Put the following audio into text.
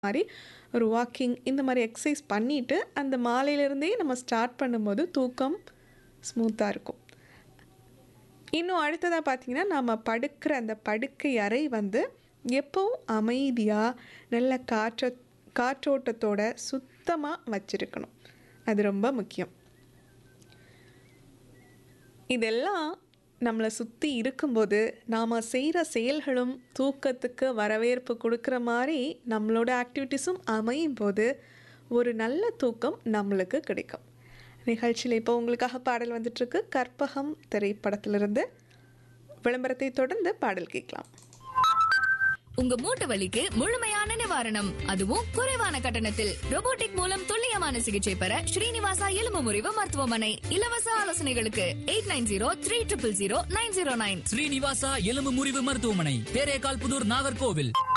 மாதிரி ஒரு வாக்கிங் இந்த மாதிரி எக்ஸசைஸ் பண்ணிவிட்டு அந்த மாலையிலேருந்தே நம்ம ஸ்டார்ட் பண்ணும்போது தூக்கம் ஸ்மூத்தாக இருக்கும் இன்னும் அடுத்ததாக பார்த்தீங்கன்னா நம்ம படுக்கிற அந்த படுக்கை அறை வந்து எப்பவும் அமைதியாக நல்ல காற்ற காற்றோட்டத்தோட சுத்தமாக வச்சுருக்கணும் அது ரொம்ப முக்கியம் இதெல்லாம் நம்மளை சுற்றி இருக்கும்போது நாம் செய்கிற செயல்களும் தூக்கத்துக்கு வரவேற்பு கொடுக்குற மாதிரி நம்மளோட ஆக்டிவிட்டீஸும் அமையும் போது ஒரு நல்ல தூக்கம் நம்மளுக்கு கிடைக்கும் நிகழ்ச்சியில் இப்போ உங்களுக்காக பாடல் வந்துட்டுருக்கு கற்பகம் திரைப்படத்திலிருந்து விளம்பரத்தை தொடர்ந்து பாடல் கேட்கலாம் உங்க மூட்டு வலிக்கு முழுமையான நிவாரணம் அதுவும் குறைவான கட்டணத்தில் robotic மூலம் துல்லியமான சிகிச்சை பெற ஸ்ரீனிவாசா எலும்பு முறிவு மருத்துவமனை இலவச ஆலோசனைகளுக்கு eight nine zero three triple zero nine zero nine Srinivasa எலும்பு முறிவு மருத்துவமனை பேரேகால் புதூர் நாகர்கோவில்